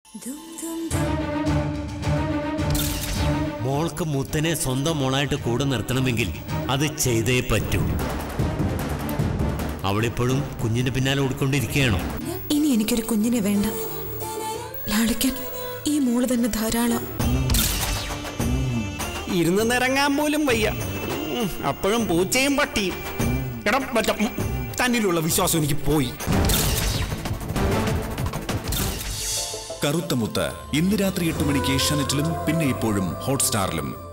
മോൾക്ക് മുത്തനെ സ്വന്തം മോളായിട്ട് കൂടെ നിർത്തണമെങ്കിൽ അത് ചെയ്തേ പറ്റൂ അവളിപ്പോഴും കുഞ്ഞിന്റെ പിന്നാലെ ഓടിക്കൊണ്ടിരിക്കുകയാണോ ഇനി എനിക്കൊരു കുഞ്ഞിനെ വേണ്ട ലാളിക്കാൻ ഈ മോള് തന്നെ ധാരാളം ഇരുന്ന് നിറങ്ങാൻ പോലും വയ്യ ഉം, അപ്പോഴും പൂച്ചയും പട്ടിയും എടാ മറ്റ ഉം, തന്നിലുള്ള വിശ്വാസം എനിക്ക് പോയി കറുത്ത മുത്ത് ഇന്ന് രാത്രി എട്ട് മണിക്ക് ഏഷ്യാനെറ്റിലും പിന്നെ ഇപ്പോഴും ഹോട്ട്സ്റ്റാറിലും